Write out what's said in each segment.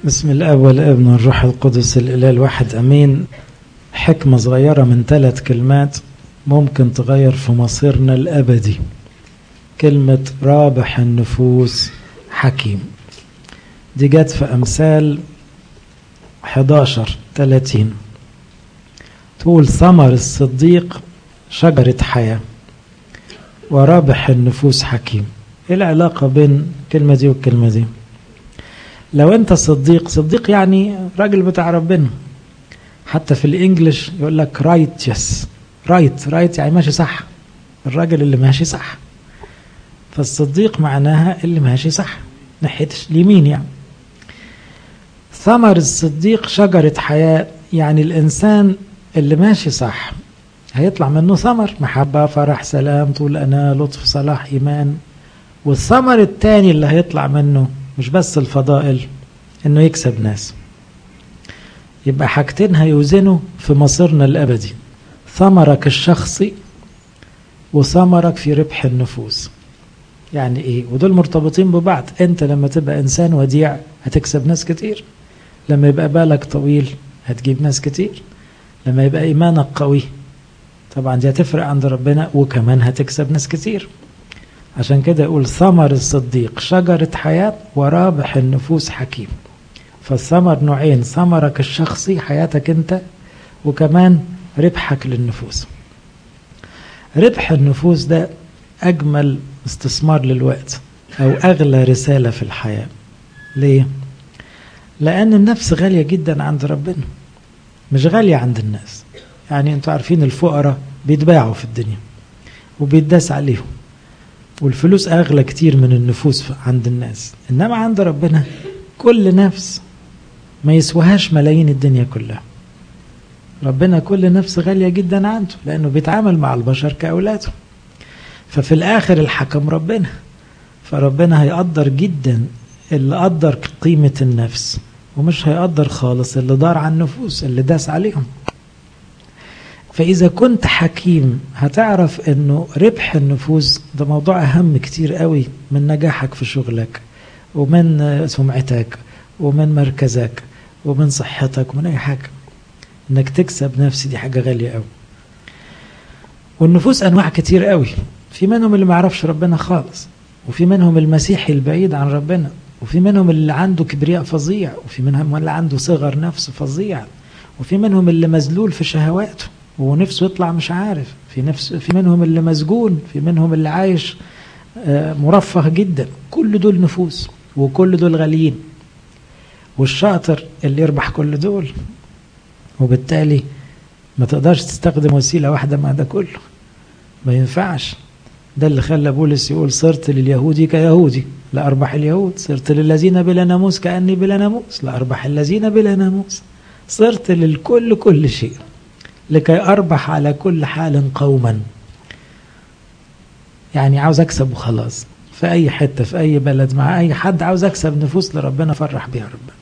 بسم الاب والابن والروح القدس الاله الواحد امين حكمه صغيره من ثلاث كلمات ممكن تغير في مصيرنا الابدي كلمه رابح النفوس حكيم دي جت في امثال 11 30 تقول ثمر الصديق شجره حياه ورابح النفوس حكيم ايه العلاقه بين الكلمه دي والكلمه دي لو انت صديق صديق يعني راجل بتاع ربنا حتى في الانجليش يقول لك رايت يس رايت رايت يعني ماشي صح الراجل اللي ماشي صح فالصديق معناها اللي ماشي صح ناحية اليمين يعني ثمر الصديق شجرة حياة يعني الإنسان اللي ماشي صح هيطلع منه ثمر محبة فرح سلام طول أنا لطف صلاح إيمان والثمر التاني اللي هيطلع منه مش بس الفضائل انه يكسب ناس يبقى حاجتين هيوزنوا في مصيرنا الابدي ثمرك الشخصي وثمرك في ربح النفوس يعني ايه ودول مرتبطين ببعض انت لما تبقى انسان وديع هتكسب ناس كتير لما يبقى بالك طويل هتجيب ناس كتير لما يبقى ايمانك قوي طبعا دي هتفرق عند ربنا وكمان هتكسب ناس كتير عشان كده يقول ثمر الصديق شجرة حياة ورابح النفوس حكيم فالثمر نوعين ثمرك الشخصي حياتك انت وكمان ربحك للنفوس ربح النفوس ده أجمل استثمار للوقت أو أغلى رسالة في الحياة ليه؟ لأن النفس غالية جدا عند ربنا مش غالية عند الناس يعني انتوا عارفين الفقراء بيتباعوا في الدنيا وبيتداس عليهم والفلوس أغلى كتير من النفوس عند الناس إنما عند ربنا كل نفس ما يسواهاش ملايين الدنيا كلها ربنا كل نفس غالية جدا عنده لأنه بيتعامل مع البشر كأولاده ففي الآخر الحكم ربنا فربنا هيقدر جدا اللي قدر قيمة النفس ومش هيقدر خالص اللي دار على النفوس اللي داس عليهم فإذا كنت حكيم هتعرف أنه ربح النفوس ده موضوع أهم كتير قوي من نجاحك في شغلك ومن سمعتك ومن مركزك ومن صحتك ومن أي حاجة أنك تكسب نفسي دي حاجة غالية قوي والنفوس أنواع كتير قوي في منهم اللي ما يعرفش ربنا خالص وفي منهم المسيحي البعيد عن ربنا وفي منهم اللي عنده كبرياء فظيع وفي منهم اللي عنده صغر نفس فظيع وفي منهم اللي مذلول في شهواته ونفسه يطلع مش عارف في نفس في منهم اللي مسجون في منهم اللي عايش مرفه جدا كل دول نفوس وكل دول غاليين والشاطر اللي يربح كل دول وبالتالي ما تقدرش تستخدم وسيله واحده مع ده كله ما ينفعش ده اللي خلى بولس يقول صرت لليهودي كيهودي لأربح اليهود صرت للذين بلا ناموس كأني بلا ناموس لأربح الذين بلا ناموس صرت للكل كل شيء لكي أربح على كل حال قوما يعني عاوز أكسب وخلاص في أي حتة في أي بلد مع أي حد عاوز أكسب نفوس لربنا فرح بيها ربنا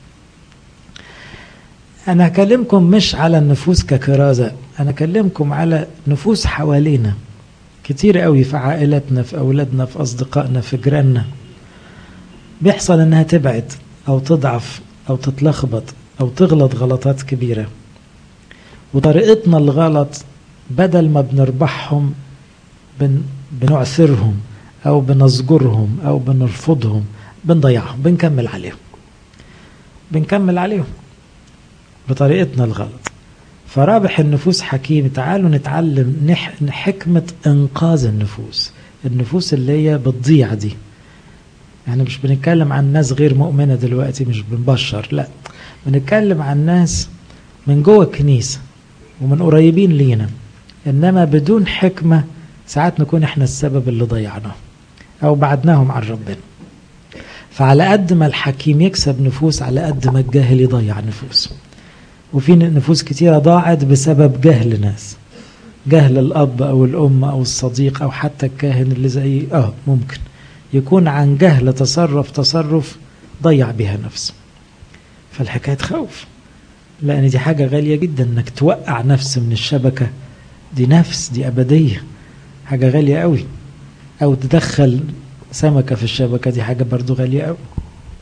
أنا أكلمكم مش على النفوس ككرازة أنا أكلمكم على نفوس حوالينا كتير قوي في عائلتنا في أولادنا في أصدقائنا في جيراننا بيحصل إنها تبعد أو تضعف أو تتلخبط أو تغلط غلطات كبيرة وطريقتنا الغلط بدل ما بنربحهم بن بنعثرهم او بنزجرهم او بنرفضهم بنضيعهم بنكمل عليهم بنكمل عليهم بطريقتنا الغلط فرابح النفوس حكيم تعالوا نتعلم حكمة إنقاذ النفوس النفوس اللي هي بتضيع دي يعني مش بنتكلم عن ناس غير مؤمنة دلوقتي مش بنبشر لا بنتكلم عن ناس من جوه الكنيسه ومن قريبين لينا انما بدون حكمه ساعات نكون احنا السبب اللي ضيعناه او بعدناهم عن ربنا فعلى قد ما الحكيم يكسب نفوس على قد ما الجاهل يضيع نفوس وفي نفوس كتيره ضاعت بسبب جهل ناس جهل الاب او الام او الصديق او حتى الكاهن اللي زي اه ممكن يكون عن جهل تصرف تصرف ضيع بها نفسه فالحكايه تخوف لأن دي حاجة غالية جدا إنك توقع نفس من الشبكة دي نفس دي أبدية حاجة غالية قوي أو تدخل سمكة في الشبكة دي حاجة برضو غالية قوي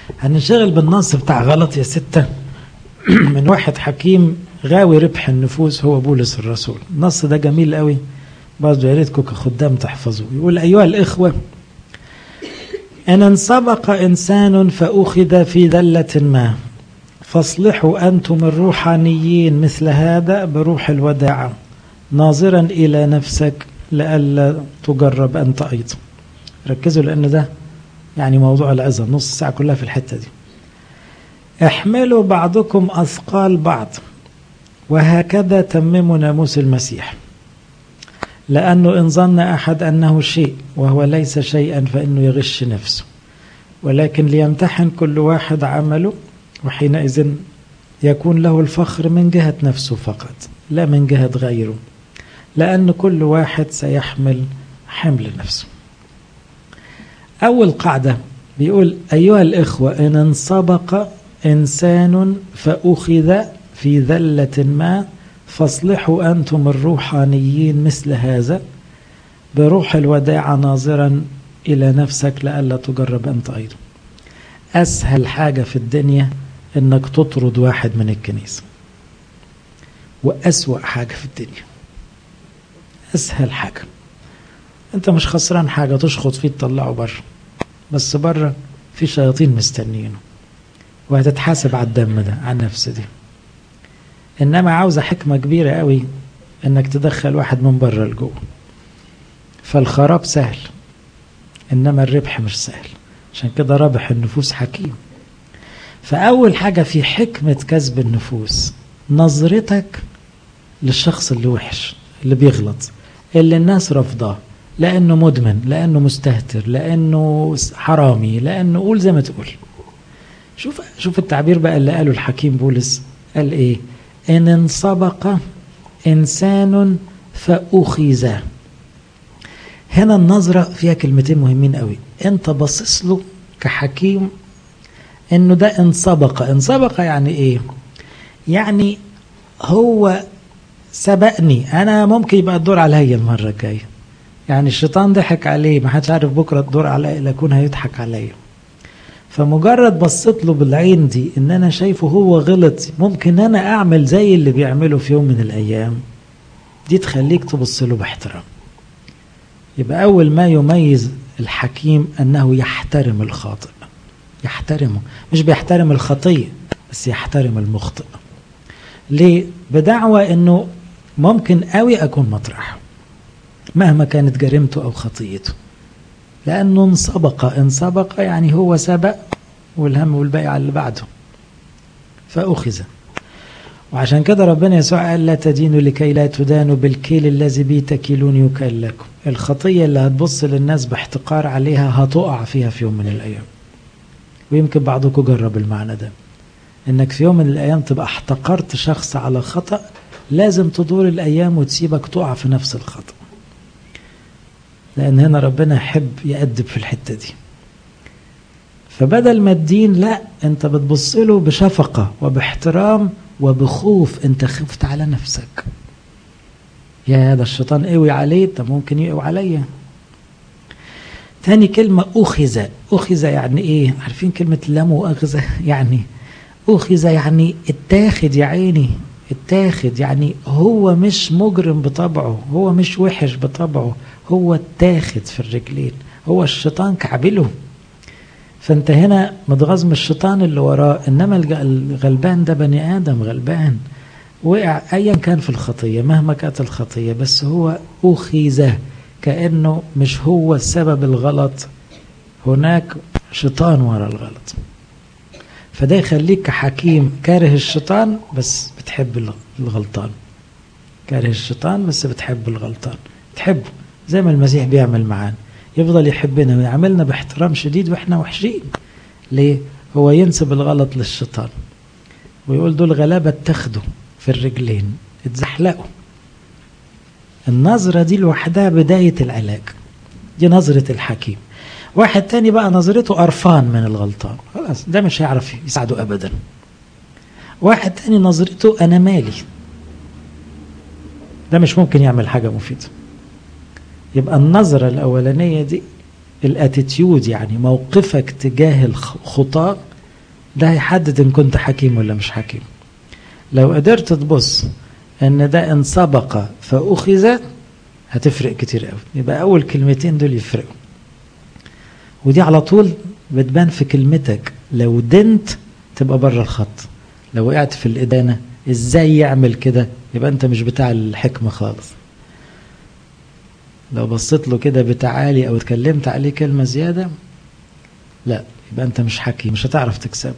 هننشغل بالنص بتاع غلط يا ستة من واحد حكيم غاوي ربح النفوس هو بولس الرسول النص ده جميل قوي برضه يا ريتكم كخدام تحفظوه يقول أيها الإخوة إن انسبق إنسان فأخذ في ذلة ما فاصلحوا أنتم الروحانيين مثل هذا بروح الوداعة ناظرا إلى نفسك لئلا تجرب أنت أيضا ركزوا لأن ده يعني موضوع العظة نص ساعة كلها في الحتة دي احملوا بعضكم أثقال بعض وهكذا تمموا ناموس المسيح لأنه إن ظن أحد أنه شيء وهو ليس شيئا فإنه يغش نفسه ولكن ليمتحن كل واحد عمله وحينئذ يكون له الفخر من جهة نفسه فقط لا من جهة غيره لأن كل واحد سيحمل حمل نفسه أول قاعدة بيقول أيها الإخوة إن انسبق إنسان فأخذ في ذلة ما فاصلحوا أنتم الروحانيين مثل هذا بروح الوداع ناظرا إلى نفسك لئلا تجرب أنت أيضا أسهل حاجة في الدنيا إنك تطرد واحد من الكنيسة وأسوأ حاجة في الدنيا أسهل حاجة أنت مش خسران حاجة تشخط فيه تطلعه بره بس بره في شياطين مستنيينه وهتتحاسب على الدم ده على النفس دي انما عاوزه حكمه كبيره قوي انك تدخل واحد من بره لجوه فالخراب سهل انما الربح مش سهل عشان كده رابح النفوس حكيم فاول حاجه في حكمه كسب النفوس نظرتك للشخص اللي وحش اللي بيغلط اللي الناس رافضاه لانه مدمن لانه مستهتر لانه حرامي لانه قول زي ما تقول شوف شوف التعبير بقى اللي قاله الحكيم بولس قال ايه ان انسبق انسان فاخذ هنا النظرة فيها كلمتين مهمين قوي انت باصص له كحكيم انه ده انسبق انسبق يعني ايه يعني هو سبقني انا ممكن يبقى الدور عليا المرة الجاية يعني الشيطان ضحك عليه ما حدش عارف بكرة الدور عليا لا يكون هيضحك عليا فمجرد بصيت له بالعين دي ان انا شايفه هو غلط ممكن انا اعمل زي اللي بيعمله في يوم من الايام دي تخليك تبص له باحترام يبقى اول ما يميز الحكيم انه يحترم الخاطئ يحترمه مش بيحترم الخطيه بس يحترم المخطئ ليه بدعوى انه ممكن قوي اكون مطرحه مهما كانت جريمته او خطيته لأنه انسبق انسبق يعني هو سبق والهم والباقي على اللي بعده فأخذ وعشان كده ربنا يسوع قال لا تدينوا لكي لا تدانوا بالكيل الذي به تكيلون يكال لكم الخطية اللي هتبص للناس باحتقار عليها هتقع فيها في يوم من الأيام ويمكن بعضكم جرب المعنى ده انك في يوم من الأيام تبقى احتقرت شخص على خطأ لازم تدور الأيام وتسيبك تقع في نفس الخطأ لأن هنا ربنا يحب يأدب في الحتة دي فبدل ما الدين لا انت بتبص له بشفقة وباحترام وبخوف انت خفت على نفسك يا ده الشيطان قوي عليه ده ممكن يقوي عليا تاني كلمة أخذ أخذ يعني إيه عارفين كلمة لا مؤاخذة يعني أخذ يعني اتاخد يا عيني اتاخد يعني هو مش مجرم بطبعه هو مش وحش بطبعه هو اتاخد في الرجلين هو الشيطان كعبله فانت هنا متغاظ من الشيطان اللي وراه انما الغلبان ده بني ادم غلبان وقع ايا كان في الخطيه مهما كانت الخطيه بس هو اخذ كانه مش هو السبب الغلط هناك شيطان ورا الغلط فده يخليك كحكيم كاره الشيطان بس بتحب الغلطان كاره الشيطان بس بتحب الغلطان تحبه زي ما المسيح بيعمل معانا يفضل يحبنا ويعاملنا باحترام شديد واحنا وحشين ليه هو ينسب الغلط للشيطان ويقول دول غلابة اتخذوا في الرجلين اتزحلقوا النظرة دي لوحدها بداية العلاج دي نظرة الحكيم واحد تاني بقى نظرته قرفان من الغلطان خلاص ده مش هيعرف يساعده أبدا واحد تاني نظرته أنا مالي ده مش ممكن يعمل حاجة مفيدة يبقى النظرة الأولانية دي الاتيتيود يعني موقفك تجاه الخطاة ده هيحدد ان كنت حكيم ولا مش حكيم لو قدرت تبص ان ده ان سبق فاخذ هتفرق كتير قوي يبقى اول كلمتين دول يفرقوا ودي على طول بتبان في كلمتك لو دنت تبقى بره الخط لو وقعت في الادانه ازاي يعمل كده يبقى انت مش بتاع الحكمه خالص لو بصيت له كده بتعالي او اتكلمت عليه كلمه زياده لا يبقى انت مش حكيم مش هتعرف تكسبه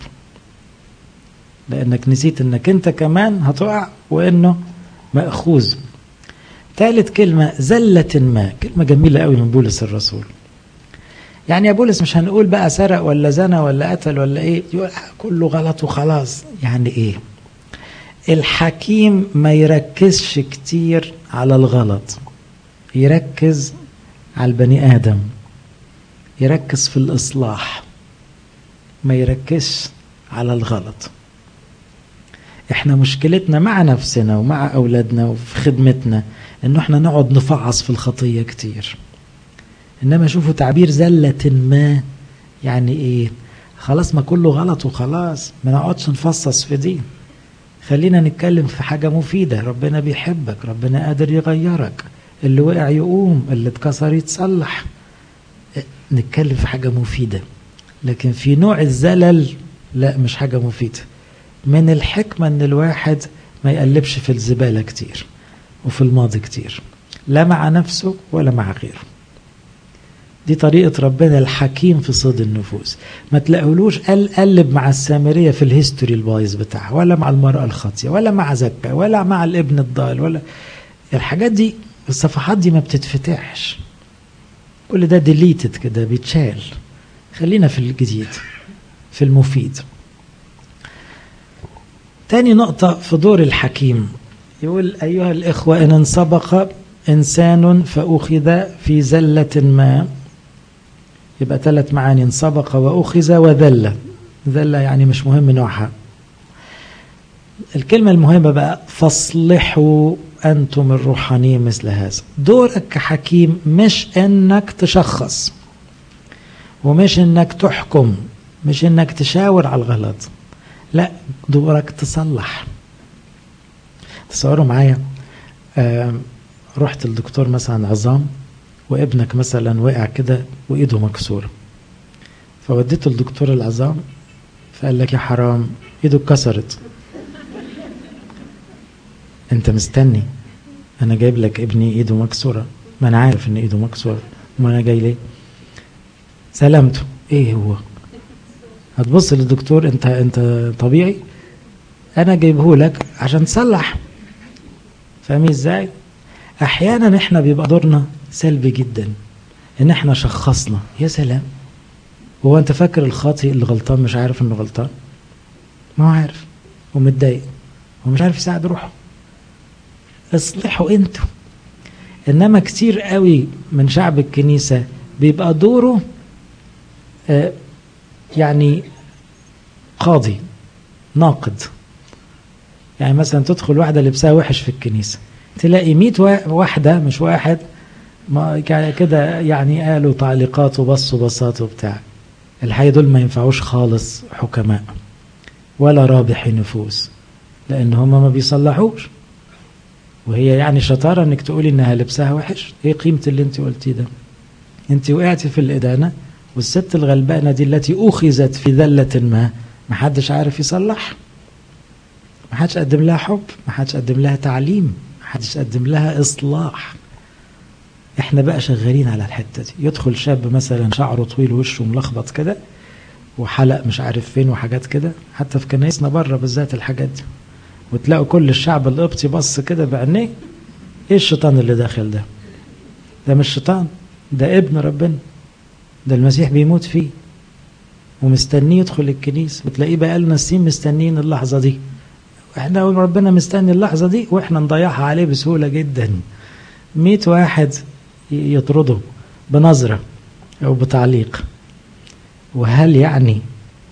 لانك نسيت انك انت كمان هتقع وانه ماخوذ ثالث كلمه زله ما كلمه جميله قوي من بولس الرسول يعني يا بولس مش هنقول بقى سرق ولا زنى ولا قتل ولا ايه يقول كله غلط وخلاص يعني ايه الحكيم ما يركزش كتير على الغلط يركز على البني ادم يركز في الاصلاح ما يركزش على الغلط احنا مشكلتنا مع نفسنا ومع اولادنا وفي خدمتنا انه احنا نقعد نفعص في الخطيه كتير انما شوفوا تعبير زله ما يعني ايه خلاص ما كله غلط وخلاص ما نقعدش نفصص في دي خلينا نتكلم في حاجه مفيده ربنا بيحبك ربنا قادر يغيرك اللي وقع يقوم اللي اتكسر يتصلح نتكلم في حاجه مفيده لكن في نوع الزلل لا مش حاجه مفيده من الحكمه ان الواحد ما يقلبش في الزباله كتير وفي الماضي كتير لا مع نفسه ولا مع غيره دي طريقة ربنا الحكيم في صيد النفوس ما تلاقولوش قال قلب مع السامرية في الهيستوري البايظ بتاعها ولا مع المرأة الخاطية ولا مع زكا ولا مع الابن الضال ولا الحاجات دي الصفحات دي ما بتتفتحش كل ده ديليتد كده بيتشال خلينا في الجديد في المفيد تاني نقطة في دور الحكيم يقول أيها الإخوة إن انسبق إنسان فأخذ في زلة ما يبقى ثلاث معاني انسبق وأخذ وذل ذل يعني مش مهم نوعها الكلمة المهمة بقى فاصلحوا أنتم الروحانيين مثل هذا دورك كحكيم مش أنك تشخص ومش أنك تحكم مش أنك تشاور على الغلط لا دورك تصلح تصوروا معايا آه رحت الدكتور مثلا عظام وابنك مثلا وقع كده وايده مكسوره فوديته لدكتور العظام فقال لك يا حرام ايده اتكسرت انت مستني انا جايب لك ابني ايده مكسوره ما انا عارف ان ايده مكسوره ما انا جاي ليه سلامته ايه هو هتبص للدكتور انت انت طبيعي انا جايبه لك عشان تصلح فاهمين ازاي احيانا احنا بيبقى دورنا سلبي جدا ان احنا شخصنا يا سلام هو انت فاكر الخاطئ اللي غلطان مش عارف انه غلطان ما هو عارف ومتضايق ومش عارف يساعد روحه اصلحوا انتوا انما كتير قوي من شعب الكنيسه بيبقى دوره آه يعني قاضي ناقد يعني مثلا تدخل واحده لبسها وحش في الكنيسه تلاقي 100 واحده مش واحد ما كده يعني قالوا تعليقات وبصوا بصات وبتاع الحقيقه دول ما ينفعوش خالص حكماء ولا رابحي نفوس لان هم ما بيصلحوش وهي يعني شطاره انك تقولي انها لبسها وحش ايه قيمه اللي انت قلتيه ده انت وقعتي في الادانه والست الغلبانه دي التي اخذت في ذله ما ما حدش عارف يصلح ما حدش قدم لها حب ما حدش قدم لها تعليم ما حدش قدم لها اصلاح احنا بقى شغالين على الحته دي يدخل شاب مثلا شعره طويل وشه ملخبط كده وحلق مش عارف فين وحاجات كده حتى في كنايسنا بره بالذات الحاجات دي وتلاقوا كل الشعب القبطي بص كده بعينيه ايه الشيطان اللي داخل ده ده مش شيطان ده ابن ربنا ده المسيح بيموت فيه ومستنيه يدخل الكنيسه وتلاقيه بقى لنا سنين مستنيين اللحظه دي احنا ربنا مستني اللحظه دي واحنا نضيعها عليه بسهوله جدا مئة واحد يطرده بنظرة أو بتعليق وهل يعني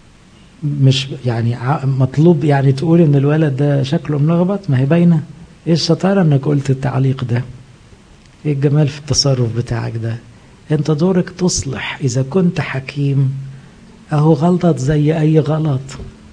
مش يعني مطلوب يعني تقول ان الولد ده شكله ملخبط ما هي باينه ايه الشطاره انك قلت التعليق ده ايه الجمال في التصرف بتاعك ده انت دورك تصلح اذا كنت حكيم اهو غلطت زي اي غلط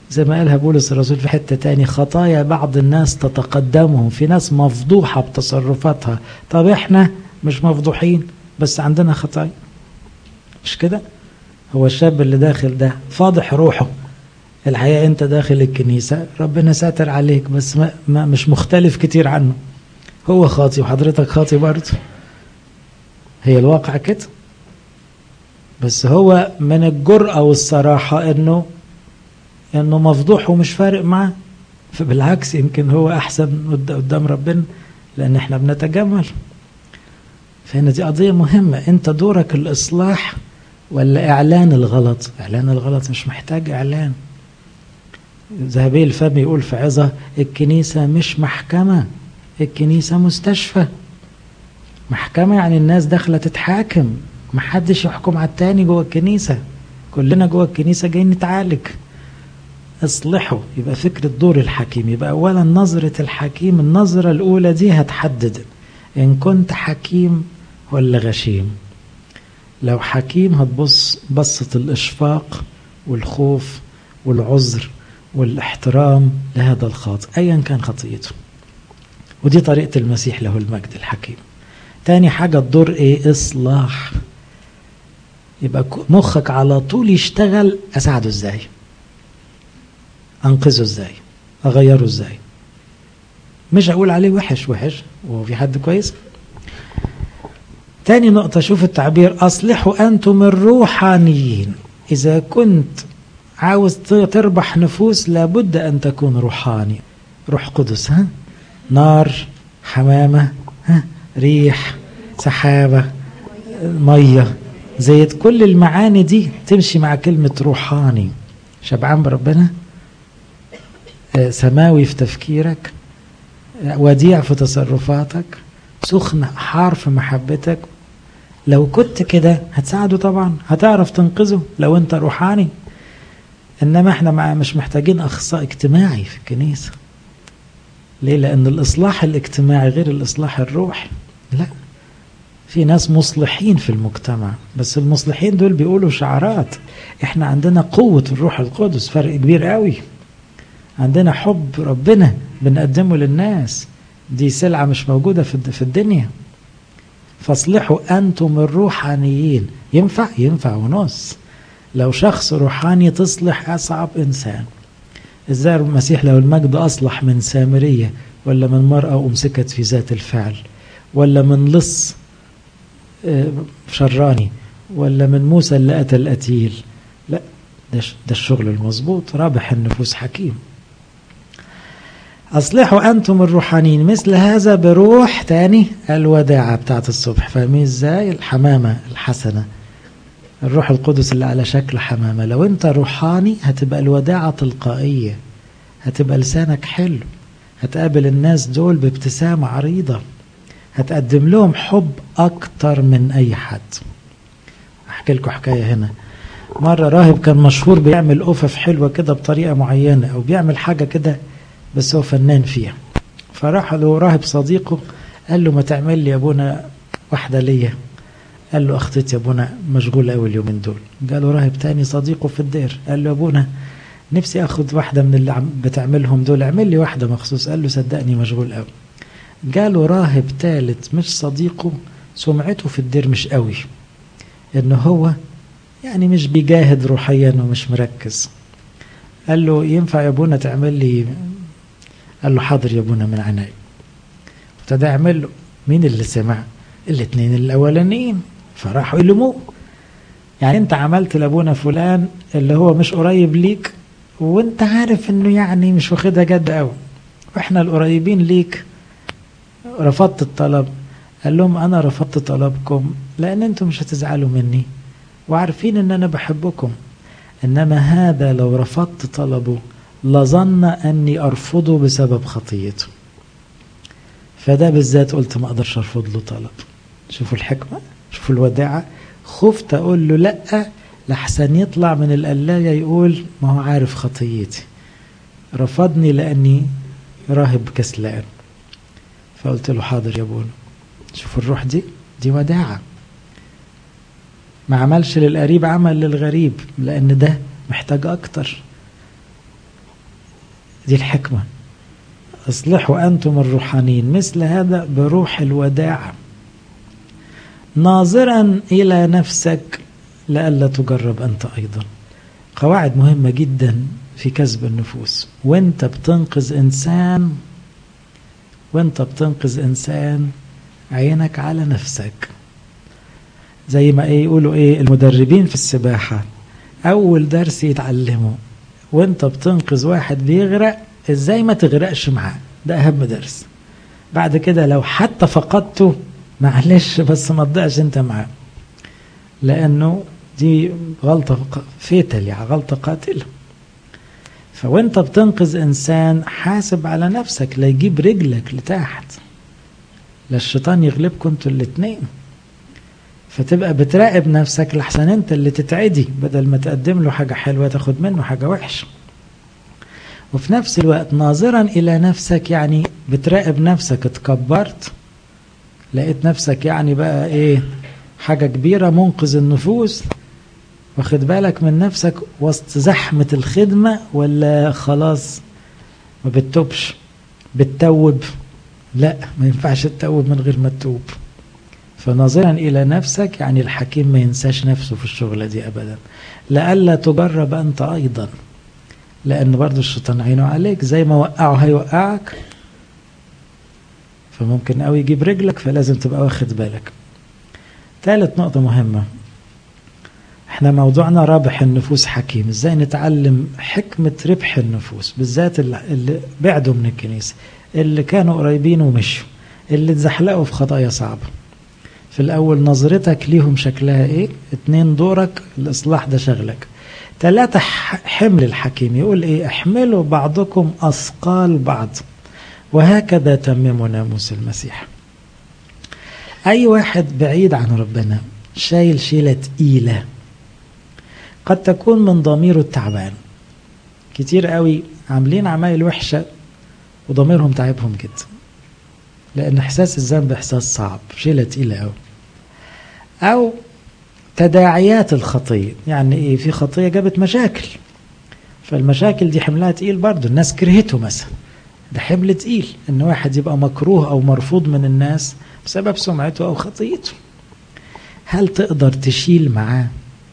زي ما قالها بولس الرسول في حتة تاني خطايا بعض الناس تتقدمهم في ناس مفضوحة بتصرفاتها طب احنا مش مفضوحين بس عندنا خطايا مش كده هو الشاب اللي داخل ده فاضح روحه الحقيقة انت داخل الكنيسة ربنا ساتر عليك بس ما, ما مش مختلف كتير عنه هو خاطي وحضرتك خاطي برضه هي الواقع كده بس هو من الجرأة والصراحة انه انه مفضوح ومش فارق معاه فبالعكس يمكن هو احسن قدام ربنا لان احنا بنتجمل فهنا دي قضية مهمة انت دورك الاصلاح ولا اعلان الغلط اعلان الغلط مش محتاج اعلان ذهبي الفم يقول في عظة الكنيسة مش محكمة الكنيسة مستشفى محكمة يعني الناس داخلة تتحاكم محدش يحكم على التاني جوه الكنيسة كلنا جوه الكنيسة جايين نتعالج اصلحوا يبقى فكرة دور الحكيم يبقى أولا نظرة الحكيم النظرة الأولى دي هتحدد إن كنت حكيم ولا غشيم لو حكيم هتبص بصة الإشفاق والخوف والعذر والاحترام لهذا الخاطئ أيا كان خطيته ودي طريقة المسيح له المجد الحكيم تاني حاجة الدور ايه اصلاح يبقى مخك على طول يشتغل اساعده ازاي انقذه ازاي اغيره ازاي مش اقول عليه وحش وحش وهو في حد كويس تاني نقطة شوف التعبير أصلحوا أنتم الروحانيين إذا كنت عاوز تربح نفوس لابد أن تكون روحاني روح قدس ها نار حمامة ها ريح سحابة مية زيت كل المعاني دي تمشي مع كلمة روحاني شبعان بربنا سماوي في تفكيرك وديع في تصرفاتك سخن حار في محبتك لو كنت كده هتساعده طبعا هتعرف تنقذه لو انت روحاني انما احنا مع مش محتاجين اخصائي اجتماعي في الكنيسه ليه لان الاصلاح الاجتماعي غير الاصلاح الروحي لا في ناس مصلحين في المجتمع بس المصلحين دول بيقولوا شعارات احنا عندنا قوة الروح القدس فرق كبير قوي عندنا حب ربنا بنقدمه للناس دي سلعة مش موجودة في الدنيا فاصلحوا أنتم الروحانيين ينفع ينفع ونص لو شخص روحاني تصلح أصعب إنسان ازاي المسيح لو المجد أصلح من سامرية ولا من مرأة أمسكت في ذات الفعل ولا من لص شراني ولا من موسى اللي أتى القتيل لا ده, ده الشغل المظبوط رابح النفوس حكيم أصلحوا أنتم الروحانيين مثل هذا بروح تاني الوداعة بتاعت الصبح فاهمين ازاي الحمامة الحسنة الروح القدس اللي على شكل حمامة لو انت روحاني هتبقى الوداعة تلقائية هتبقى لسانك حلو هتقابل الناس دول بابتسامة عريضة هتقدم لهم حب أكتر من أي حد أحكي لكم حكاية هنا مرة راهب كان مشهور بيعمل أوفف حلوة كده بطريقة معينة أو بيعمل حاجة كده بس هو فنان فيها فراح له راهب صديقه قال له ما تعمل لي يا ابونا واحدة ليا قال له اختتي يا ابونا مشغول قوي اليومين دول قالوا راهب تاني صديقه في الدير قال له يا ابونا نفسي اخد واحدة من اللي عم بتعملهم دول اعمل لي واحدة مخصوص قال له صدقني مشغول قوي قالوا راهب ثالث مش صديقه سمعته في الدير مش قوي انه هو يعني مش بيجاهد روحيا ومش مركز قال له ينفع يا ابونا تعمل لي قال له حاضر يا ابونا من عناي ابتدى يعمل له مين اللي سمع الاثنين الاولانيين فراحوا يلموه يعني انت عملت لابونا فلان اللي هو مش قريب ليك وانت عارف انه يعني مش واخدها جد قوي واحنا القريبين ليك رفضت الطلب قال لهم انا رفضت طلبكم لان انتم مش هتزعلوا مني وعارفين ان انا بحبكم انما هذا لو رفضت طلبه لظن اني ارفضه بسبب خطيته فده بالذات قلت ما اقدرش ارفض له طلب شوفوا الحكمه شوفوا الوداعه خفت اقول له لا لحسن يطلع من القلايه يقول ما هو عارف خطيتي رفضني لاني راهب كسلان فقلت له حاضر يا ابونا شوفوا الروح دي دي وداعه ما عملش للقريب عمل للغريب لان ده محتاج اكتر دي الحكمة اصلحوا أنتم الروحانيين مثل هذا بروح الوداع ناظرا إلى نفسك لئلا تجرب أنت أيضا قواعد مهمة جدا في كسب النفوس وانت بتنقذ إنسان وانت بتنقذ إنسان عينك على نفسك زي ما ايه يقولوا ايه المدربين في السباحة أول درس يتعلموا وانت بتنقذ واحد بيغرق ازاي ما تغرقش معاه ده أهم درس بعد كده لو حتى فقدته معلش بس ما تضيعش انت معاه لأنه دي غلطة فيتل يعني غلطة قاتلة فوانت بتنقذ انسان حاسب على نفسك لا يجيب رجلك لتحت لا الشيطان يغلبكم انتوا الاتنين فتبقى بتراقب نفسك لحسن انت اللي تتعدي بدل ما تقدم له حاجة حلوة تاخد منه حاجة وحشة وفي نفس الوقت ناظرا الى نفسك يعني بتراقب نفسك اتكبرت لقيت نفسك يعني بقى ايه حاجة كبيرة منقذ النفوس واخد بالك من نفسك وسط زحمة الخدمة ولا خلاص ما بتتوبش بتتوب لا ما ينفعش تتوب من غير ما تتوب فناظرا إلى نفسك يعني الحكيم ما ينساش نفسه في الشغلة دي أبدا لئلا تجرب أنت أيضا لأن برضو الشيطان عينه عليك زي ما وقعه هيوقعك فممكن قوي يجيب رجلك فلازم تبقى واخد بالك ثالث نقطة مهمة احنا موضوعنا رابح النفوس حكيم ازاي نتعلم حكمة ربح النفوس بالذات اللي بعدوا من الكنيسة اللي كانوا قريبين ومشوا اللي اتزحلقوا في خطايا صعبة في الأول نظرتك ليهم شكلها ايه اتنين دورك الإصلاح ده شغلك ثلاثة حمل الحكيم يقول ايه احملوا بعضكم أثقال بعض وهكذا تمموا ناموس المسيح أي واحد بعيد عن ربنا شايل شيلة تقيلة قد تكون من ضميره التعبان كتير قوي عاملين عمايل وحشة وضميرهم تعبهم جدا لأن إحساس الذنب إحساس صعب شيلة تقيلة قوي أو تداعيات الخطية يعني إيه في خطية جابت مشاكل فالمشاكل دي حملها تقيل برضه الناس كرهته مثلا ده حمل تقيل ان واحد يبقى مكروه او مرفوض من الناس بسبب سمعته او خطيته هل تقدر تشيل معاه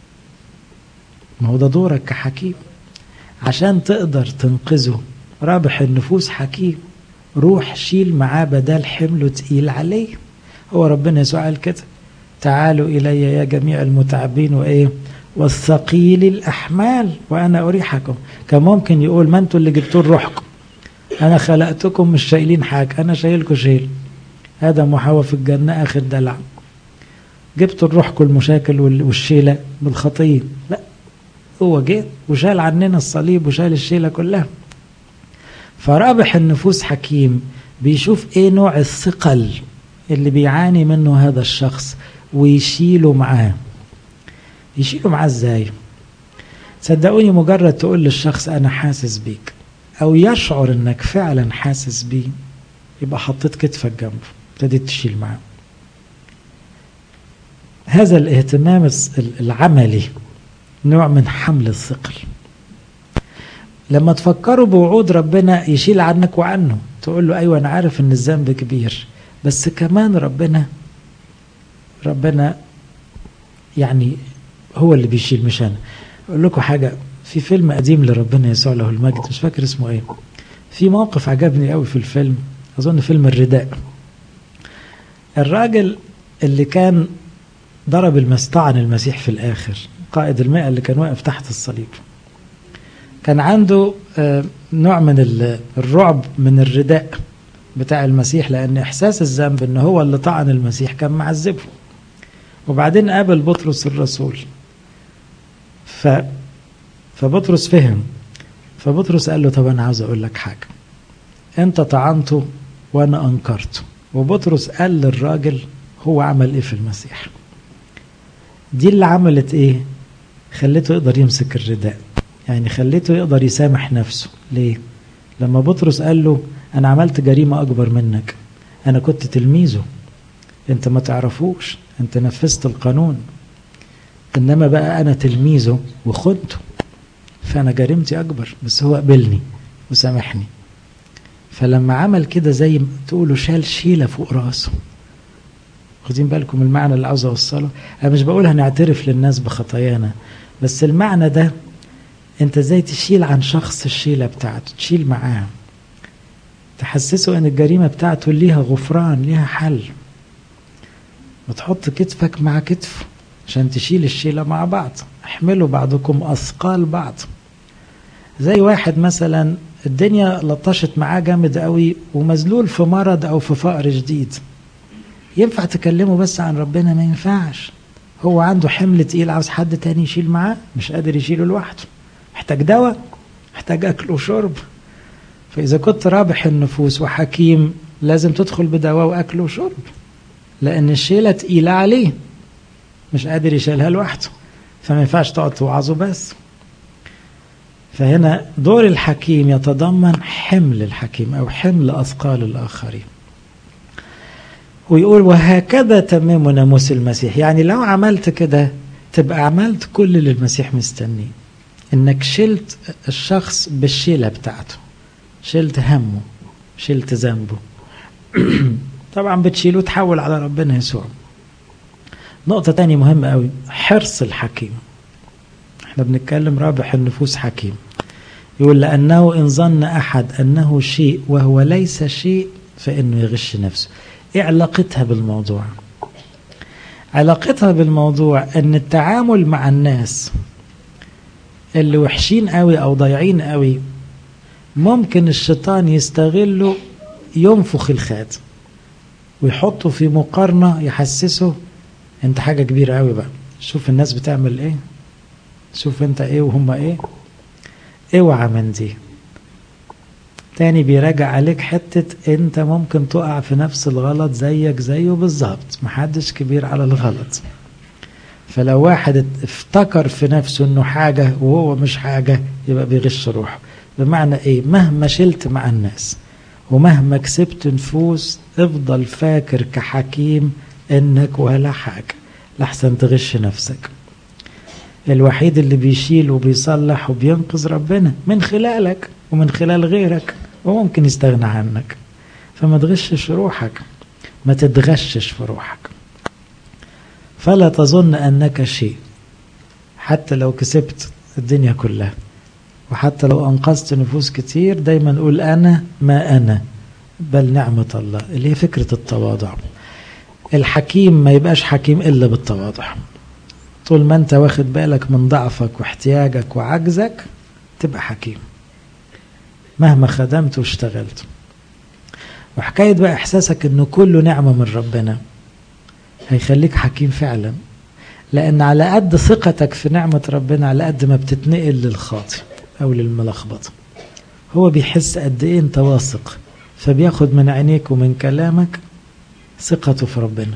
ما هو ده دورك كحكيم عشان تقدر تنقذه رابح النفوس حكيم روح شيل معاه بدل حمله تقيل عليه هو ربنا يسوع قال كده تعالوا إلي يا جميع المتعبين وإيه والثقيل الأحمال وأنا أريحكم كان ممكن يقول ما أنتوا اللي جبتوا روحكم أنا خلقتكم مش شايلين حاجة أنا شايلكم شيل آدم وحواء في الجنة آخر دلع جبتوا لروحكم المشاكل والشيلة بالخطية لا هو جه وشال عننا الصليب وشال الشيلة كلها فرابح النفوس حكيم بيشوف ايه نوع الثقل اللي بيعاني منه هذا الشخص ويشيله معاه يشيله معاه ازاي صدقوني مجرد تقول للشخص انا حاسس بيك او يشعر انك فعلا حاسس بيه يبقى حطيت كتفك جنبه ابتديت تشيل معاه هذا الاهتمام العملي نوع من حمل الثقل لما تفكروا بوعود ربنا يشيل عنك وعنه تقول له ايوه انا عارف ان الذنب كبير بس كمان ربنا ربنا يعني هو اللي بيشيل مش انا اقول لكم حاجه في فيلم قديم لربنا يسوع له المجد مش فاكر اسمه ايه في موقف عجبني قوي في الفيلم اظن فيلم الرداء الراجل اللي كان ضرب المستعن المسيح في الاخر قائد المئة اللي كان واقف تحت الصليب كان عنده نوع من الرعب من الرداء بتاع المسيح لأن إحساس الذنب إن هو اللي طعن المسيح كان معذبه وبعدين قابل بطرس الرسول ف فبطرس فهم فبطرس قال له طب أنا عاوز أقول لك حاجة أنت طعنته وأنا أنكرته وبطرس قال للراجل هو عمل إيه في المسيح دي اللي عملت إيه خليته يقدر يمسك الرداء يعني خليته يقدر يسامح نفسه ليه لما بطرس قال له انا عملت جريمة اكبر منك انا كنت تلميذه انت ما تعرفوش انت نفذت القانون انما بقى انا تلميذه وخنته فانا جريمتي اكبر بس هو قبلني وسامحني فلما عمل كده زي ما تقولوا شال شيلة فوق راسه واخدين بالكم المعنى اللي عاوز اوصله انا مش بقول هنعترف للناس بخطايانا بس المعنى ده انت ازاي تشيل عن شخص الشيله بتاعته تشيل معاه تحسسه ان الجريمه بتاعته ليها غفران ليها حل وتحط كتفك مع كتفه عشان تشيل الشيله مع بعض احملوا بعضكم اثقال بعض زي واحد مثلا الدنيا لطشت معاه جامد قوي ومذلول في مرض او في فقر شديد ينفع تكلمه بس عن ربنا ما ينفعش هو عنده حمل تقيل عاوز حد تاني يشيل معاه مش قادر يشيله لوحده محتاج دواء محتاج اكل وشرب فاذا كنت رابح النفوس وحكيم لازم تدخل بدواء واكل وشرب لان الشيله تقيله عليه مش قادر يشيلها لوحده فما ينفعش تقعد توعظه بس فهنا دور الحكيم يتضمن حمل الحكيم او حمل اثقال الاخرين ويقول وهكذا تمام ناموس المسيح يعني لو عملت كده تبقى عملت كل اللي المسيح مستنيه انك شلت الشخص بالشيله بتاعته شلت همه شلت ذنبه طبعا بتشيله تحول على ربنا يسوع نقطة تانية مهمة قوي حرص الحكيم احنا بنتكلم رابح النفوس حكيم يقول لأنه إن ظن أحد أنه شيء وهو ليس شيء فإنه يغش نفسه ايه علاقتها بالموضوع علاقتها بالموضوع ان التعامل مع الناس اللي وحشين قوي او ضايعين قوي ممكن الشيطان يستغله ينفخ الخاتم ويحطه في مقارنة يحسسه انت حاجة كبيرة قوي بقى شوف الناس بتعمل ايه شوف انت ايه وهم ايه اوعى من دي تاني بيراجع عليك حتة انت ممكن تقع في نفس الغلط زيك زيه بالظبط محدش كبير على الغلط فلو واحد افتكر في نفسه انه حاجة وهو مش حاجة يبقى بيغش روحه بمعنى ايه مهما شلت مع الناس ومهما كسبت نفوس افضل فاكر كحكيم انك ولا حاجة لحسن تغش نفسك الوحيد اللي بيشيل وبيصلح وبينقذ ربنا من خلالك ومن خلال غيرك وممكن يستغنى عنك فما تغشش روحك ما تتغشش في روحك فلا تظن أنك شيء حتى لو كسبت الدنيا كلها وحتى لو أنقذت نفوس كتير دايما قول أنا ما أنا بل نعمة الله اللي هي فكرة التواضع الحكيم ما يبقاش حكيم إلا بالتواضع طول ما أنت واخد بالك من ضعفك واحتياجك وعجزك تبقى حكيم مهما خدمت واشتغلت وحكاية بقى إحساسك إنه كله نعمة من ربنا هيخليك حكيم فعلا لأن على قد ثقتك في نعمة ربنا على قد ما بتتنقل للخاطئ أو للملخبطة هو بيحس قد إيه أنت واثق فبياخد من عينيك ومن كلامك ثقته في ربنا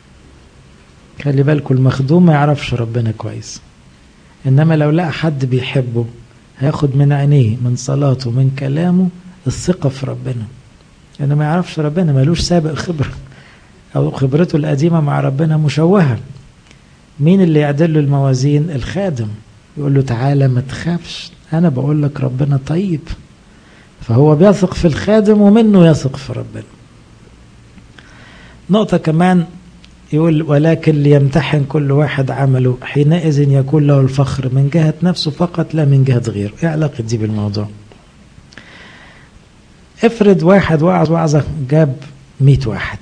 خلي بالكم المخدوم ما يعرفش ربنا كويس إنما لو لقى حد بيحبه هياخد من عينيه من صلاته من كلامه الثقة في ربنا لأنه ما يعرفش ربنا ملوش سابق خبرة أو خبرته القديمة مع ربنا مشوهة مين اللي يعدل له الموازين الخادم يقول له تعالى ما تخافش أنا بقول لك ربنا طيب فهو بيثق في الخادم ومنه يثق في ربنا نقطة كمان يقول ولكن ليمتحن كل واحد عمله حينئذ يكون له الفخر من جهة نفسه فقط لا من جهة غيره ايه علاقة دي بالموضوع افرض واحد وعظ وعظة جاب مئة واحد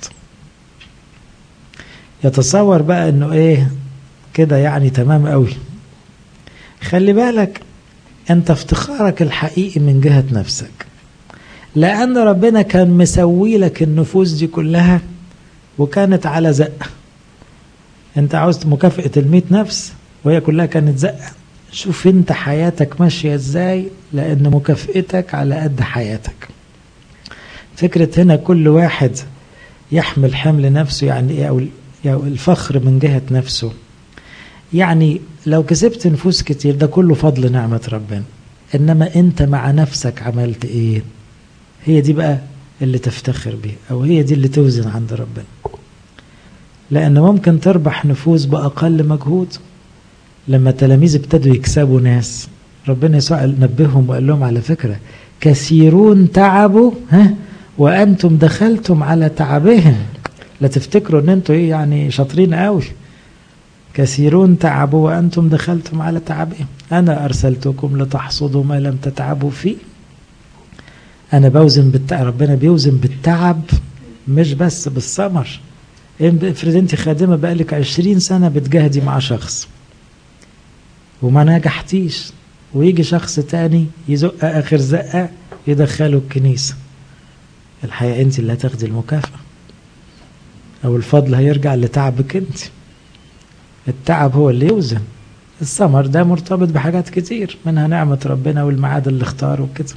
يتصور بقى انه ايه كده يعني تمام قوي خلي بالك انت افتخارك الحقيقي من جهة نفسك لان ربنا كان مسوي لك النفوس دي كلها وكانت على زقة انت عاوز مكافأة المئة نفس وهي كلها كانت زقة شوف انت حياتك ماشية ازاي لان مكافئتك على قد حياتك فكرة هنا كل واحد يحمل حمل نفسه يعني ايه او الفخر من جهة نفسه يعني لو كسبت نفوس كتير ده كله فضل نعمة ربنا انما انت مع نفسك عملت ايه هي دي بقى اللي تفتخر بيه او هي دي اللي توزن عند ربنا لان ممكن تربح نفوس باقل مجهود لما التلاميذ ابتدوا يكسبوا ناس ربنا يسوع نبههم وقال لهم على فكره كثيرون تعبوا ها وأنتم دخلتم على تعبهم لا تفتكروا ان انتوا ايه يعني شاطرين قوي كثيرون تعبوا وأنتم دخلتم على تعبهم أنا أرسلتكم لتحصدوا ما لم تتعبوا فيه أنا بوزن بالتعب ربنا بيوزن بالتعب مش بس بالثمر افرض انت خادمة بقالك عشرين سنة بتجاهدي مع شخص وما نجحتيش ويجي شخص تاني يزق آخر زقة يدخله الكنيسة الحقيقة انت اللي هتاخدي المكافأة أو الفضل هيرجع لتعبك انت التعب هو اللي يوزن الثمر ده مرتبط بحاجات كتير منها نعمة ربنا والميعاد اللي اختاره وكده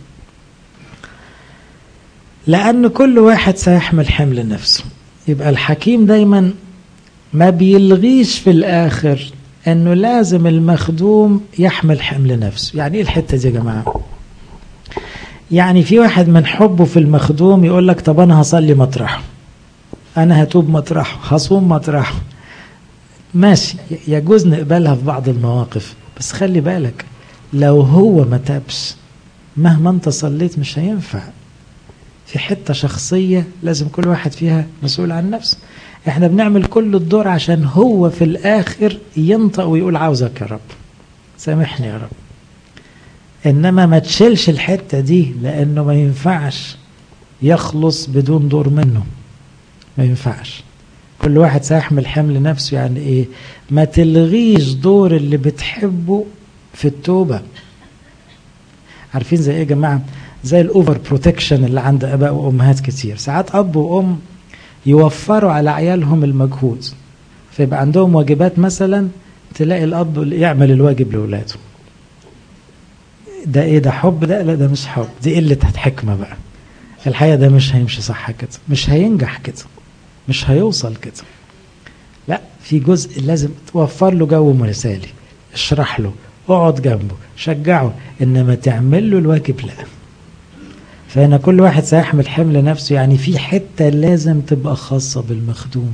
لأن كل واحد سيحمل حمل نفسه يبقى الحكيم دايما ما بيلغيش في الآخر أنه لازم المخدوم يحمل حمل نفسه يعني إيه الحتة دي يا جماعة يعني في واحد من حبه في المخدوم يقول لك طب أنا هصلي مطرحه أنا هتوب مطرحه هصوم مطرحه ماشي يجوز نقبلها في بعض المواقف بس خلي بالك لو هو ما تابش مهما انت صليت مش هينفع في حتة شخصية لازم كل واحد فيها مسؤول عن نفسه احنا بنعمل كل الدور عشان هو في الاخر ينطق ويقول عاوزك يا رب سامحني يا رب انما ما تشيلش الحتة دي لانه ما ينفعش يخلص بدون دور منه ما ينفعش كل واحد سيحمل حمل نفسه يعني ايه ما تلغيش دور اللي بتحبه في التوبة عارفين زي ايه يا جماعة زي الاوفر بروتكشن اللي عند اباء وامهات كتير ساعات اب وام يوفروا على عيالهم المجهود فيبقى عندهم واجبات مثلا تلاقي الاب يعمل الواجب لاولاده ده ايه ده حب ده لا ده مش حب دي قله حكمه بقى الحقيقه ده مش هيمشي صح كده مش هينجح كده مش هيوصل كده لا في جزء لازم توفر له جو مثالي اشرح له اقعد جنبه شجعه انما تعمل له الواجب لا فهنا كل واحد سيحمل حمل نفسه يعني في حته لازم تبقى خاصه بالمخدوم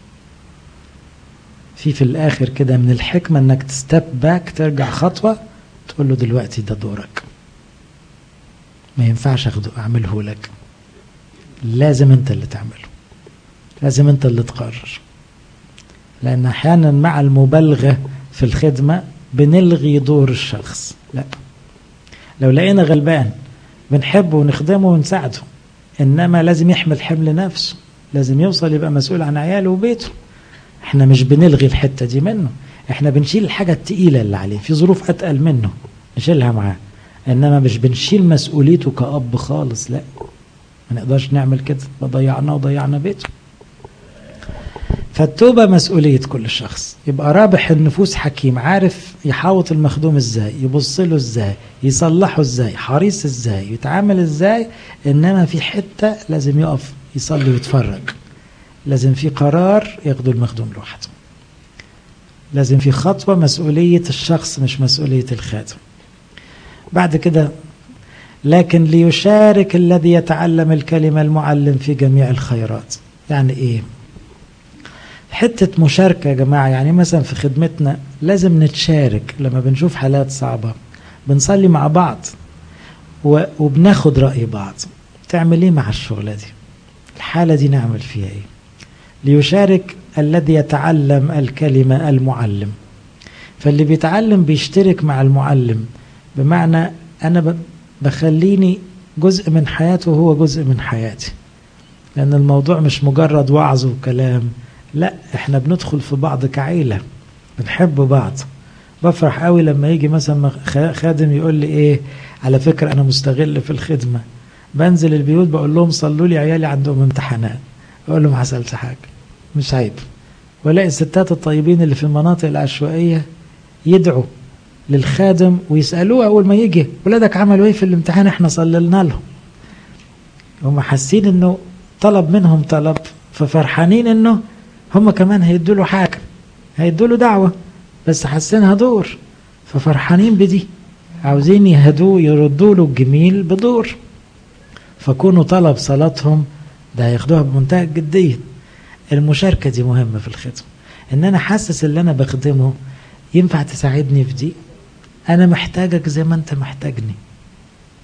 في في الاخر كده من الحكمه انك تستep باك ترجع خطوه تقول له دلوقتي ده دورك ما ينفعش اخده اعمله لك لازم انت اللي تعمله لازم انت اللي تقرر لان احيانا مع المبالغه في الخدمه بنلغي دور الشخص لا لو لقينا غلبان بنحبه ونخدمه ونساعده انما لازم يحمل حمل نفسه لازم يوصل يبقى مسؤول عن عياله وبيته احنا مش بنلغي الحته دي منه احنا بنشيل الحاجه التقيله اللي عليه في ظروف اتقل منه نشيلها معاه انما مش بنشيل مسؤوليته كاب خالص لا ما نقدرش نعمل كده ضيعناه وضيعنا بيته فالتوبة مسؤولية كل شخص يبقى رابح النفوس حكيم عارف يحاوط المخدوم ازاي يبص له ازاي يصلحه ازاي حريص ازاي يتعامل ازاي انما في حتة لازم يقف يصلي ويتفرج لازم في قرار ياخده المخدوم لوحده لازم في خطوة مسؤولية الشخص مش مسؤولية الخادم بعد كده لكن ليشارك الذي يتعلم الكلمة المعلم في جميع الخيرات يعني ايه حتة مشاركة يا جماعة يعني مثلا في خدمتنا لازم نتشارك لما بنشوف حالات صعبة بنصلي مع بعض وبناخد رأي بعض تعمل ايه مع الشغلة دي الحالة دي نعمل فيها ايه ليشارك الذي يتعلم الكلمة المعلم فاللي بيتعلم بيشترك مع المعلم بمعنى أنا بخليني جزء من حياته وهو جزء من حياتي لأن الموضوع مش مجرد وعظ وكلام لا احنا بندخل في بعض كعيلة بنحب بعض بفرح قوي لما يجي مثلا خادم يقول لي ايه على فكرة انا مستغل في الخدمة بنزل البيوت بقول لهم صلوا لي عيالي عندهم امتحانات اقول له ما حصلش حاجة مش عيب والاقي الستات الطيبين اللي في المناطق العشوائية يدعوا للخادم ويسألوه أول ما يجي ولادك عملوا إيه في الامتحان إحنا صللنا لهم هم حاسين إنه طلب منهم طلب ففرحانين إنه هم كمان هيدوا له حاجة هيدوا له دعوة بس حاسينها دور ففرحانين بدي عاوزين يهدوه يردوا له الجميل بدور فكونوا طلب صلاتهم ده هياخدوها بمنتهى الجدية المشاركة دي مهمة في الخدمة ان انا حاسس اللي انا بخدمه ينفع تساعدني في دي انا محتاجك زي ما انت محتاجني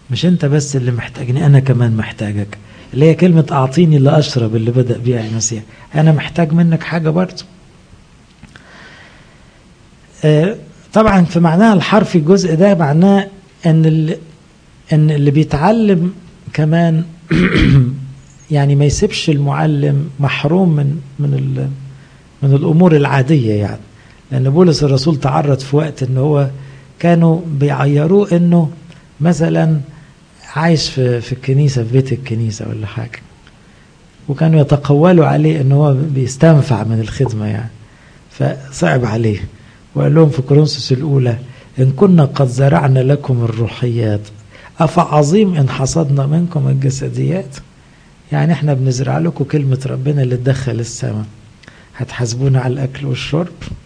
مش انت بس اللي محتاجني انا كمان محتاجك اللي هي كلمة اعطيني اللي اشرب اللي بدأ بيها المسيح انا محتاج منك حاجة برضه آه طبعا في معناها الحرفي الجزء ده معناه ان اللي ان اللي بيتعلم كمان يعني ما يسيبش المعلم محروم من من من الامور العاديه يعني لان بولس الرسول تعرض في وقت ان هو كانوا بيعيروه انه مثلا عايش في في الكنيسه في بيت الكنيسه ولا حاجه وكانوا يتقولوا عليه ان هو بيستنفع من الخدمه يعني فصعب عليه وقال لهم في كورنثوس الاولى ان كنا قد زرعنا لكم الروحيات افعظيم ان حصدنا منكم الجسديات يعني احنا بنزرع لكم كلمه ربنا اللي تدخل السماء هتحاسبونا على الاكل والشرب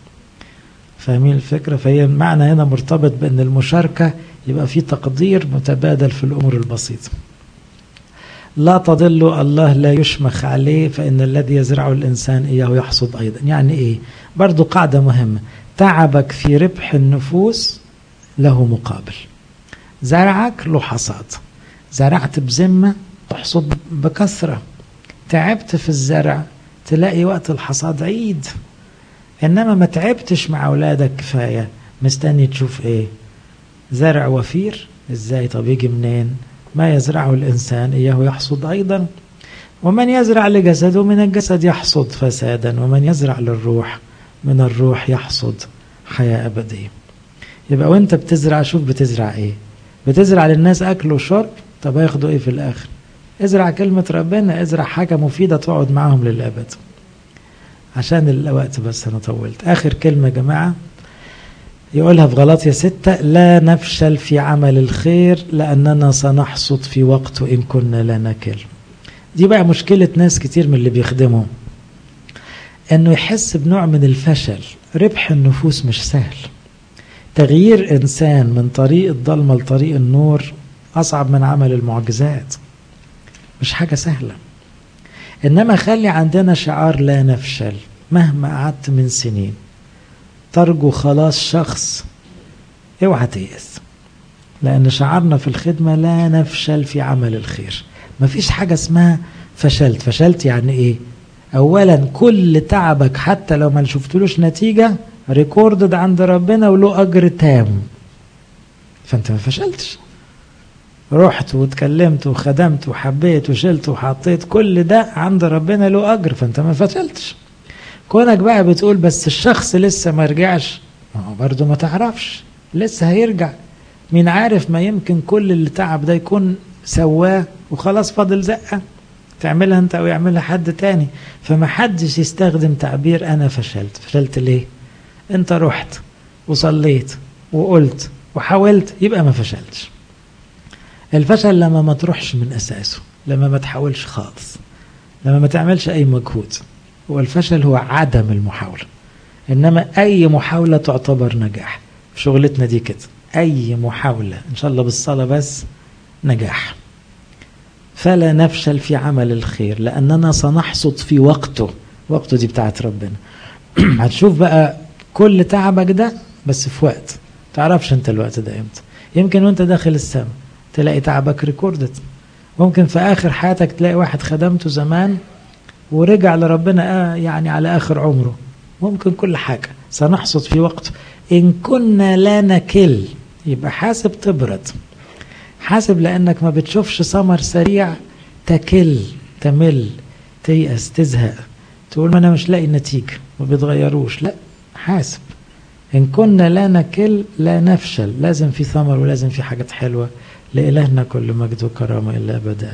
فاهمين الفكره فهي المعنى هنا مرتبط بان المشاركه يبقى في تقدير متبادل في الامور البسيطه لا تضل الله لا يشمخ عليه فإن الذي يزرعه الإنسان إياه يحصد أيضا يعني إيه برضو قاعدة مهمة تعبك في ربح النفوس له مقابل زرعك له حصاد زرعت بذمة تحصد بكثرة تعبت في الزرع تلاقي وقت الحصاد عيد إنما ما تعبتش مع أولادك كفاية مستني تشوف إيه زرع وفير إزاي طب يجي منين ما يزرعه الإنسان إياه يحصد أيضا ومن يزرع لجسده من الجسد يحصد فسادا ومن يزرع للروح من الروح يحصد حياة أبدية يبقى وانت بتزرع شوف بتزرع ايه بتزرع للناس أكل وشرب طب هياخدوا ايه في الآخر ازرع كلمة ربنا ازرع حاجة مفيدة تقعد معاهم للأبد عشان الوقت بس أنا طولت آخر كلمة يا جماعة يقولها في غلطية ستة لا نفشل في عمل الخير لأننا سنحصد في وقته إن كنا لا نكل دي بقى مشكلة ناس كتير من اللي بيخدموا انه يحس بنوع من الفشل ربح النفوس مش سهل تغيير انسان من طريق الضلمة لطريق النور اصعب من عمل المعجزات مش حاجة سهلة انما خلي عندنا شعار لا نفشل مهما قعدت من سنين ترجو خلاص شخص اوعى تيأس لان شعارنا في الخدمة لا نفشل في عمل الخير مفيش حاجة اسمها فشلت فشلت يعني ايه اولا كل تعبك حتى لو ما شفتلوش نتيجة ريكوردد عند ربنا وله اجر تام فانت ما فشلتش رحت واتكلمت وخدمت وحبيت وشلت وحطيت كل ده عند ربنا له اجر فانت ما فشلتش كونك بقى بتقول بس الشخص لسه ما رجعش ما هو برضه ما تعرفش لسه هيرجع مين عارف ما يمكن كل اللي تعب ده يكون سواه وخلاص فاضل زقه تعملها انت او يعملها حد تاني فما حدش يستخدم تعبير انا فشلت فشلت ليه انت رحت وصليت وقلت وحاولت يبقى ما فشلتش الفشل لما ما تروحش من اساسه لما ما تحاولش خالص لما ما تعملش اي مجهود والفشل هو عدم المحاولة انما اي محاولة تعتبر نجاح في شغلتنا دي كده اي محاولة ان شاء الله بالصلاة بس نجاح فلا نفشل في عمل الخير لأننا سنحصد في وقته وقته دي بتاعت ربنا هتشوف بقى كل تعبك ده بس في وقت تعرفش انت الوقت ده امتى يمكن وانت داخل السماء تلاقي تعبك ريكوردد ممكن في آخر حياتك تلاقي واحد خدمته زمان ورجع لربنا آه يعني على آخر عمره ممكن كل حاجة سنحصد في وقت إن كنا لا نكل يبقى حاسب تبرد حاسب لانك ما بتشوفش ثمر سريع تكل تمل تيأس تزهق تقول ما انا مش لاقي نتيجة ما بيتغيروش لا حاسب ان كنا لا نكل لا نفشل لازم في ثمر ولازم في حاجات حلوة لإلهنا كل مجد وكرامة إلا أبدا